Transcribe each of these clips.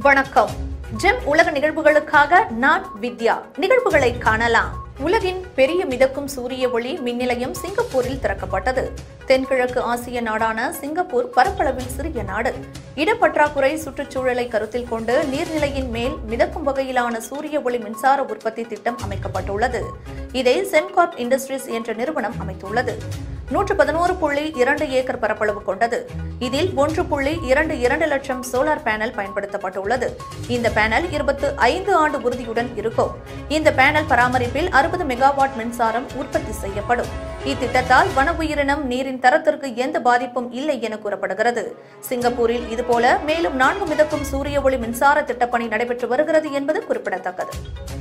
வணக்கம் ஜெம் உலக நிகழ்வுகளுக்காக நான் வித்யா நிகழ்வுகளை காணலாம் உலகின் பெரிய மிதக்கும் சூரிய ஒளி மின் நிலையம் சிங்கப்பூரில் திறக்கப்பட்டது தென்கிழக்கு ஆசிய நாடான சிங்கப்பூர் பரப்பளவில் சிறிய நாடு இடப்பற்றாக்குறை சுற்றுச்சூழலை கருத்தில் கொண்டு நீர்நிலையின் மேல் மிதக்கும் வகையிலான சூரிய ஒளி மின்சார உற்பத்தி திட்டம் அமைக்கப்பட்டுள்ளது இதை செம்கார்ப் இண்டஸ்ட்ரீஸ் என்ற நிறுவனம் அமைத்துள்ளது நூற்று பதினோரு புள்ளி இரண்டு ஏக்கர் பரப்பளவு கொண்டது இதில் ஒன்று புள்ளி இரண்டு இரண்டு லட்சம் சோலார் பேனல் பயன்படுத்தப்பட்டுள்ளது இந்த பேனல் இருபத்து ஐந்து ஆண்டு உறுதியுடன் இருக்கும் இந்த பேனல் பராமரிப்பில் அறுபது மெகாவாட் மின்சாரம் உற்பத்தி செய்யப்படும் இத்திட்டத்தால் வன உயிரினம் நீரின் தரத்திற்கு எந்த பாதிப்பும் இல்லை என கூறப்படுகிறது சிங்கப்பூரில் இதுபோல மேலும் நான்கு மிதக்கும் சூரிய ஒளி மின்சார திட்டப்பணி நடைபெற்று வருகிறது என்பது குறிப்பிடத்தக்கது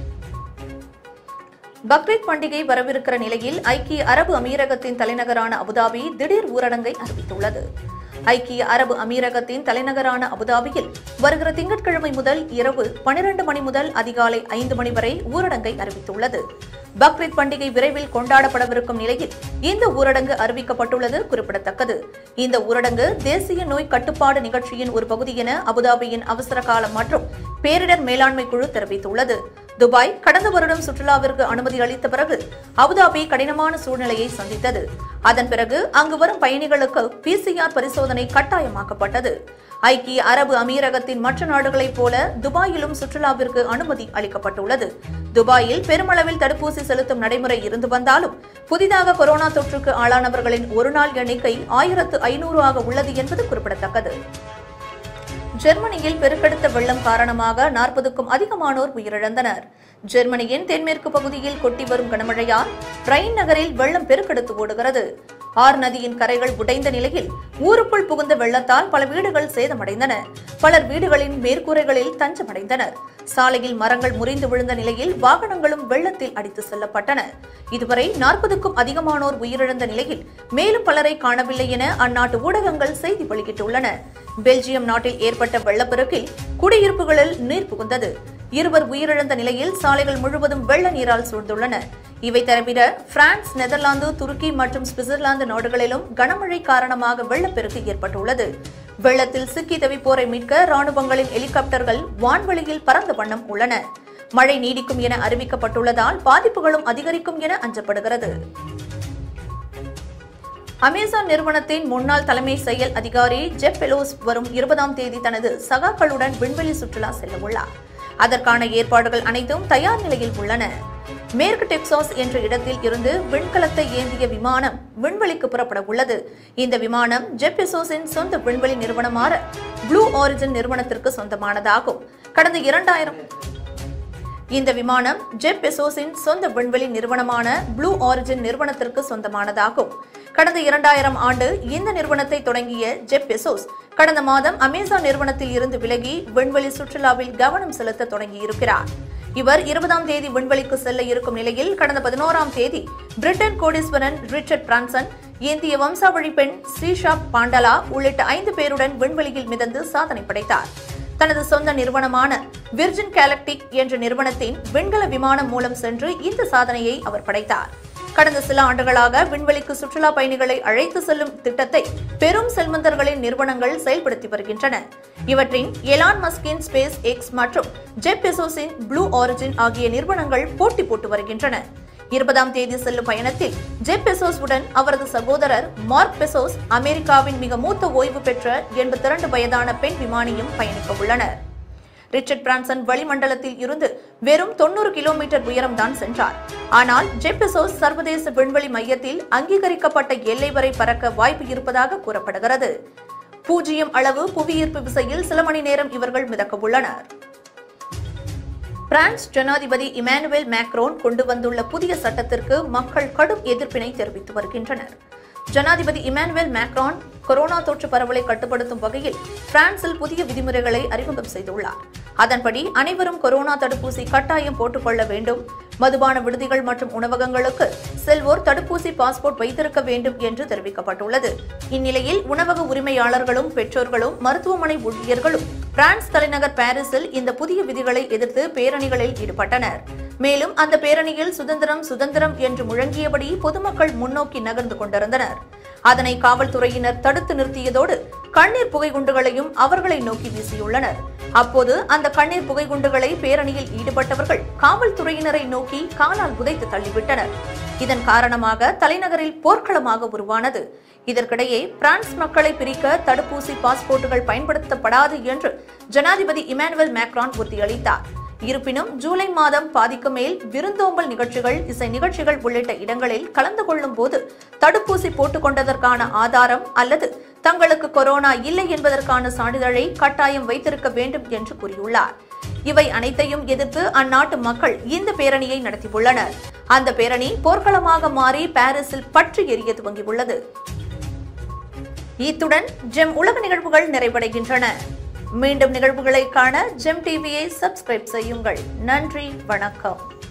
பக்ரீத் பண்டிகை வரவிருக்கிற நிலையில் ஐக்கிய அரபு அமீரகத்தின் தலைநகரான அபுதாபி திடீர் ஊரடங்கை அறிவித்துள்ளது ஐக்கிய அரபு அமீரகத்தின் தலைநகரான அபுதாபியில் வருகிற திங்கட்கிழமை முதல் இரவு பனிரண்டு மணி முதல் அதிகாலை ஐந்து மணி வரை ஊரடங்கை அறிவித்துள்ளது பக்ரீத் பண்டிகை விரைவில் கொண்டாடப்படவிருக்கும் நிலையில் இந்த ஊரடங்கு அறிவிக்கப்பட்டுள்ளது குறிப்பிடத்தக்கது இந்த ஊரடங்கு தேசிய நோய் கட்டுப்பாடு நிகழ்ச்சியின் ஒரு பகுதி என அபுதாபியின் அவசர காலம் மற்றும் பேரிடர் மேலாண்மை குழு தெரிவித்துள்ளது துபாய் கடந்த வருடம் சுற்றுலாவிற்கு அனுமதி அளித்த பிறகு அபுதாபி கடினமான சூழ்நிலையை சந்தித்தது அதன் பிறகு அங்கு வரும் பயணிகளுக்கு பிசிஆர் பரிசோதனை கட்டாயமாக்கப்பட்டது ஐக்கிய அரபு அமீரகத்தின் மற்ற நாடுகளைப் போல துபாயிலும் சுற்றுலாவிற்கு அனுமதி அளிக்கப்பட்டுள்ளது துபாயில் பெருமளவில் தடுப்பூசி செலுத்தும் நடைமுறை இருந்து வந்தாலும் புதிதாக கொரோனா தொற்றுக்கு ஆளானவர்களின் ஒருநாள் எண்ணிக்கை ஆயிரத்து ஐநூறு ஆக உள்ளது என்பது குறிப்பிடத்தக்கது ஜெர்மனியில் பெருக்கெடுத்த வெள்ளம் காரணமாக நாற்பதுக்கும் அதிகமானோர் உயிரிழந்தனர் ஜெர்மனியின் தென்மேற்கு பகுதியில் கொட்டி வரும் கனமழையால் ரைன் நகரில் வெள்ளம் பெருக்கெடுத்து ஓடுகிறது ஆர் நதியின் கரைகள் உடைந்த நிலையில் ஊருக்குள் புகுந்த வெள்ளத்தால் பல வீடுகள் சேதமடைந்தன பலர் வீடுகளின் மேற்கூரைகளில் தஞ்சமடைந்தனர் சாலையில் மரங்கள் முறிந்து விழுந்த நிலையில் வாகனங்களும் வெள்ளத்தில் அடித்து செல்லப்பட்டன இதுவரை நாற்பதுக்கும் அதிகமானோர் உயிரிழந்த நிலையில் மேலும் பலரை காணவில்லை என அந்நாட்டு ஊடகங்கள் செய்தி வெளியிட்டுள்ளன பெல்ஜியம் நாட்டில் ஏற்பட்ட வெள்ளப்பெருக்கில் குடியிருப்புகளில் நீர் புகுந்தது இருவர் உயிரிழந்த நிலையில் சாலைகள் முழுவதும் வெள்ள நீரால் சூழ்ந்துள்ளன இவை தவிர பிரான்ஸ் நெதர்லாந்து துருக்கி மற்றும் சுவிட்சர்லாந்து நாடுகளிலும் கனமழை காரணமாக வெள்ளப்பெருக்கு ஏற்பட்டுள்ளது வெள்ளத்தில் சிக்கி தவிப்போரை மீட்க ராணுவங்களின் ஹெலிகாப்டர்கள் வான்வெளியில் பறந்த வண்ணம் உள்ளன மழை நீடிக்கும் என அறிவிக்கப்பட்டுள்ளதால் பாதிப்புகளும் அதிகரிக்கும் என அஞ்சப்படுகிறது அமேசான் நிறுவனத்தின் முன்னாள் தலைமை செயல் அதிகாரி ஜெப் பெலோஸ் வரும் இருபதாம் தேதி தனது சகாக்களுடன் விண்வெளி சுற்றுலா செல்ல உள்ளார் அதற்கான ஏற்பாடுகள் அனைத்தும் தயார் நிலையில் உள்ளன மேற்கு டெக்சாஸ் என்ற இடத்தில் இருந்து விண்கலத்தை ஏந்திய விமானம் விண்வெளிக்கு புறப்பட உள்ளது இந்த விமானம் ஜெப் பெசோஸின் சொந்த விண்வெளி நிறுவனமான ப்ளூ ஆரிஜின் நிறுவனத்திற்கு சொந்தமானதாகும் கடந்த இரண்டாயிரம் இந்த விமானம் ஜெப் பெசோஸின் சொந்த விண்வெளி நிறுவனமான ப்ளூ ஆரிஜின் நிறுவனத்திற்கு சொந்தமானதாகும் கடந்த இரண்டாயிரம் ஆண்டு இந்த நிறுவனத்தை தொடங்கிய ஜெப் பெசோஸ் கடந்த மாதம் அமேசான் நிறுவனத்தில் இருந்து விலகி விண்வெளி சுற்றுலாவில் கவனம் செலுத்த தொடங்கியிருக்கிறார் இவர் இருபதாம் தேதி விண்வெளிக்கு செல்ல இருக்கும் நிலையில் கடந்த பதினோராம் தேதி பிரிட்டன் கோடீஸ்வரன் ரிச்சர்ட் பிரான்சன் இந்திய வம்சாவழி பெண் ஸ்ரீஷா பாண்டலா உள்ளிட்ட ஐந்து பேருடன் விண்வெளியில் மிதந்து சாதனை படைத்தார் தனது சொந்த நிறுவனமான விர்ஜின் கேலக்டிக் என்ற நிறுவனத்தின் விண்கல விமானம் மூலம் சென்று இந்த சாதனையை அவர் படைத்தார் கடந்த சில ஆண்டுகளாக விண்வெளிக்கு சுற்றுலா பயணிகளை அழைத்து செல்லும் திட்டத்தை பெரும் செல்வந்தர்களின் நிறுவனங்கள் செயல்படுத்தி வருகின்றன இவற்றின் எலான் மஸ்கின் ஸ்பேஸ் எக்ஸ் மற்றும் ஜெப் பெசோஸின் ப்ளூ ஆரிஜின் ஆகிய நிறுவனங்கள் போட்டி போட்டு வருகின்றன இருபதாம் தேதி செல்லும் பயணத்தில் ஜெப் பெசோஸ் உடன் அவரது சகோதரர் மார்க் பெசோஸ் அமெரிக்காவின் மிக மூத்த ஓய்வு பெற்ற எண்பத்தி இரண்டு வயதான பெண் விமானியும் பயணிக்க உள்ளனர் ரிச்சர்ட் பிரான்சன் வளிமண்டலத்தில் இருந்து வெறும் தொண்ணூறு கிலோமீட்டர் உயரம் தான் சென்றார் ஆனால் ஜெப் பெசோஸ் சர்வதேச விண்வெளி மையத்தில் அங்கீகரிக்கப்பட்ட எல்லை வரை பறக்க வாய்ப்பு இருப்பதாக கூறப்படுகிறது பூஜ்ஜியம் அளவு புவியீர்ப்பு விசையில் சில மணி நேரம் இவர்கள் மிதக்க உள்ளனர் பிரான்ஸ் ஜனாதிபதி இமானுவேல் மேக்ரோன் கொண்டு வந்துள்ள புதிய சட்டத்திற்கு மக்கள் கடும் எதிர்ப்பினை தெரிவித்து வருகின்றனர் ஜனாதிபதி இமானுவேல் மேக்ரான் கொரோனா தொற்று பரவலை கட்டுப்படுத்தும் வகையில் பிரான்சில் புதிய விதிமுறைகளை அறிமுகம் செய்துள்ளார் அதன்படி அனைவரும் கொரோனா தடுப்பூசி கட்டாயம் போட்டுக்கொள்ள வேண்டும் மதுபான விடுதிகள் மற்றும் உணவகங்களுக்கு செல்வோர் தடுப்பூசி பாஸ்போர்ட் வைத்திருக்க வேண்டும் என்று தெரிவிக்கப்பட்டுள்ளது இந்நிலையில் உணவக உரிமையாளர்களும் பெற்றோர்களும் மருத்துவமனை ஊழியர்களும் பிரான்ஸ் தலைநகர் பாரிஸில் இந்த புதிய விதிகளை எதிர்த்து பேரணிகளில் ஈடுபட்டனர் மேலும் அந்த பேரணியில் சுதந்திரம் சுதந்திரம் என்று முழங்கியபடி பொதுமக்கள் முன்னோக்கி நகர்ந்து கொண்டிருந்தனர் அதனை காவல்துறையினர் தடுத்து நிறுத்தியதோடு கண்ணீர் புகை குண்டுகளையும் அவர்களை நோக்கி வீசியுள்ளனர் அப்போது அந்த கண்ணீர் புகை குண்டுகளை பேரணியில் ஈடுபட்டவர்கள் காவல்துறையினரை நோக்கி காலால் உதைத்து தள்ளிவிட்டனர் இதன் காரணமாக தலைநகரில் போர்க்களமாக உருவானது இதற்கிடையே பிரான்ஸ் மக்களை பிரிக்க தடுப்பூசி பாஸ்போர்ட்டுகள் பயன்படுத்தப்படாது என்று ஜனாதிபதி இமானுவேல் மேக்ரான் உறுதியளித்தார் இருப்பினும் ஜூலை மாதம் பாதிக்கு மேல் விருந்தோம்பல் நிகழ்ச்சிகள் இசை நிகழ்ச்சிகள் உள்ளிட்ட இடங்களில் கலந்து கொள்ளும் போது தடுப்பூசி போட்டுக் கொண்டதற்கான ஆதாரம் அல்லது தங்களுக்கு கொரோனா இல்லை என்பதற்கான சான்றிதழை கட்டாயம் வைத்திருக்க வேண்டும் என்று கூறியுள்ளார் இவை அனைத்தையும் எதிர்த்து அந்நாட்டு மக்கள் இந்த பேரணியை நடத்தியுள்ளனர் அந்த பேரணி போர்க்களமாக மாறி பாரிஸில் பற்றி எரிய துவங்கியுள்ளது இத்துடன் ஜெம் உலக நிகழ்வுகள் நிறைவடைகின்றன மீண்டும் நிகழ்வுகளை காண ஜெம் டிவியை சப்ஸ்கிரைப் செய்யுங்கள் நன்றி வணக்கம்